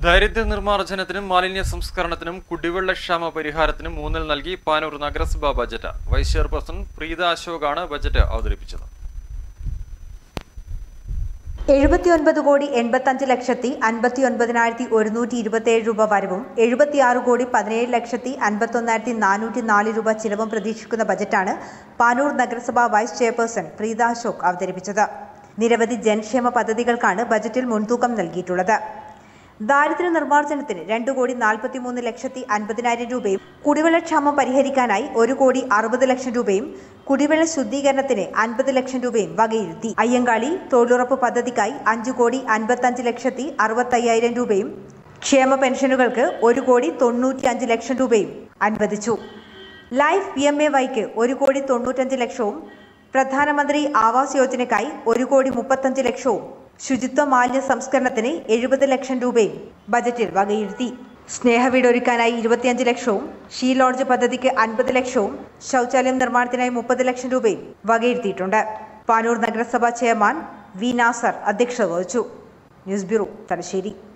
ദാരിദ്ര്യ നിർമ്മാർജ്ജനത്തിനും മാലിന്യ സംസ്കരണത്തിനും കുടിവെള്ളക്ഷാമ പരിഹാരത്തിനും ഊന്നൽ നൽകി പാനൂർ നഗരസഭാ ബജറ്റ് വൈസ് ചെയർപേഴ്സൺ പ്രീത അശോകാണ് ബജറ്റ് അവതരിപ്പിച്ചത് എഴുപത്തിയൊൻപത് കോടി എൺപത്തഞ്ച് ലക്ഷത്തി അൻപത്തി ഒൻപതിനായിരത്തി ഒരുന്നൂറ്റി ഇരുപത്തിയേഴ് രൂപ വരവും എഴുപത്തിയാറ് കോടി പതിനേഴ് ലക്ഷത്തി അൻപത്തൊന്നായിരത്തി നാനൂറ്റി നാല് രൂപ ചിലവും പ്രതീക്ഷിക്കുന്ന ബജറ്റാണ് പാനൂർ നഗരസഭാ വൈസ് ചെയർപേഴ്സൺ പ്രീത അശോക് അവതരിപ്പിച്ചത് നിരവധി ജനക്ഷേമ പദ്ധതികൾക്കാണ് ബജറ്റിൽ മുൻതൂക്കം നൽകിയിട്ടുള്ളത് ദാരിദ്ര്യ നിർമ്മാർജ്ജനത്തിന് രണ്ട് കോടി നാൽപ്പത്തിമൂന്ന് ലക്ഷത്തി അൻപതിനായിരം രൂപയും കുടിവെള്ളക്ഷാമം പരിഹരിക്കാനായി ഒരു കോടി അറുപത് ലക്ഷം രൂപയും കുടിവെള്ള ശുദ്ധീകരണത്തിന് അൻപത് ലക്ഷം രൂപയും വകയിരുത്തി അയ്യങ്കാളി തൊഴിലുറപ്പ് പദ്ധതിക്കായി അഞ്ചു കോടി അൻപത്തഞ്ച് ലക്ഷത്തി അറുപത്തയ്യായിരം രൂപയും ക്ഷേമ പെൻഷനുകൾക്ക് ഒരു കോടി തൊണ്ണൂറ്റി അഞ്ച് ലക്ഷം രൂപയും അനുവദിച്ചു ലൈഫ് പി എം എ വൈക്ക് ഒരു കോടി തൊണ്ണൂറ്റഞ്ച് ലക്ഷവും പ്രധാനമന്ത്രി ആവാസ് യോജനയ്ക്കായി ഒരു കോടി മുപ്പത്തഞ്ച് ലക്ഷവും ശുചിത്വ മാലിന്യ സംസ്കരണത്തിന് എഴുപത് ലക്ഷം രൂപയും ബജറ്റിൽ വകയിരുത്തി സ്നേഹവീട് ഒരുക്കാനായി ഇരുപത്തിയഞ്ച് ലക്ഷവും ഷീ ലോഡ്ജ് പദ്ധതിക്ക് അൻപത് ലക്ഷവും ശൗചാലയം നിർമ്മാണത്തിനായി മുപ്പത് ലക്ഷം രൂപയും വകയിരുത്തിയിട്ടുണ്ട് പാനൂർ നഗരസഭാ ചെയർമാൻ വി നാസർ അധ്യക്ഷത വഹിച്ചു ന്യൂസ് ബ്യൂറോ തലശ്ശേരി